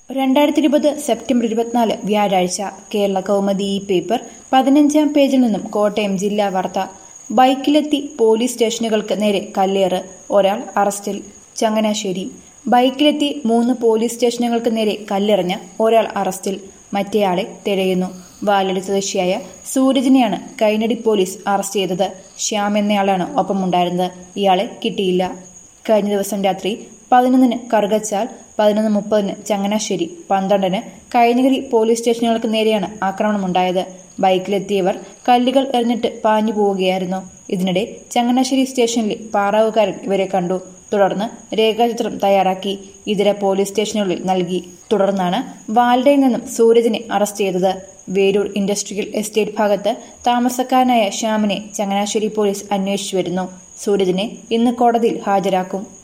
രണ്ടായിരത്തി ഇരുപത് സെപ്റ്റംബർ ഇരുപത്തിനാല് വ്യാഴാഴ്ച കേരള കൗമുദി ഈ പേപ്പർ പതിനഞ്ചാം പേജിൽ നിന്നും കോട്ടയം ജില്ലാ വാർത്ത ബൈക്കിലെത്തി പോലീസ് സ്റ്റേഷനുകൾക്ക് നേരെ കല്ലേറ് ഒരാൾ അറസ്റ്റിൽ ചങ്ങനാശ്ശേരി ബൈക്കിലെത്തി മൂന്ന് പോലീസ് സ്റ്റേഷനുകൾക്ക് നേരെ കല്ലെറിഞ്ഞ ഒരാൾ അറസ്റ്റിൽ മറ്റേയാളെ തിരയുന്നു വാലടി സ്വദേശിയായ സൂരജിനെയാണ് കൈനടി പോലീസ് അറസ്റ്റ് ചെയ്തത് ശ്യാം എന്നയാളാണ് ഒപ്പമുണ്ടായിരുന്നത് ഇയാളെ കിട്ടിയില്ല കഴിഞ്ഞ ദിവസം രാത്രി പതിനൊന്നിന് കറുകച്ചാൽ പതിനൊന്ന് മുപ്പതിന് ചങ്ങനാശ്ശേരി പന്ത്രണ്ടിന് കൈനഗിരി പോലീസ് സ്റ്റേഷനുകൾക്ക് നേരെയാണ് ആക്രമണമുണ്ടായത് ബൈക്കിലെത്തിയവർ കല്ലുകൾ എറിഞ്ഞിട്ട് പാഞ്ഞു പോവുകയായിരുന്നു ഇതിനിടെ ചങ്ങനാശ്ശേരി സ്റ്റേഷനിലെ പാറാവുകാരൻ ഇവരെ കണ്ടു തുടർന്ന് രേഖാചിത്രം തയ്യാറാക്കി ഇതര പോലീസ് സ്റ്റേഷനുകളിൽ നൽകി തുടർന്നാണ് വാൽഡയിൽ നിന്നും സൂരജിനെ അറസ്റ്റ് ചെയ്തത് വേരൂർ ഇൻഡസ്ട്രിയൽ എസ്റ്റേറ്റ് ഭാഗത്ത് താമസക്കാരനായ ശ്യാമിനെ ചങ്ങനാശ്ശേരി പോലീസ് അന്വേഷിച്ചു വരുന്നു സൂരജിനെ ഇന്ന് കോടതിയിൽ ഹാജരാക്കും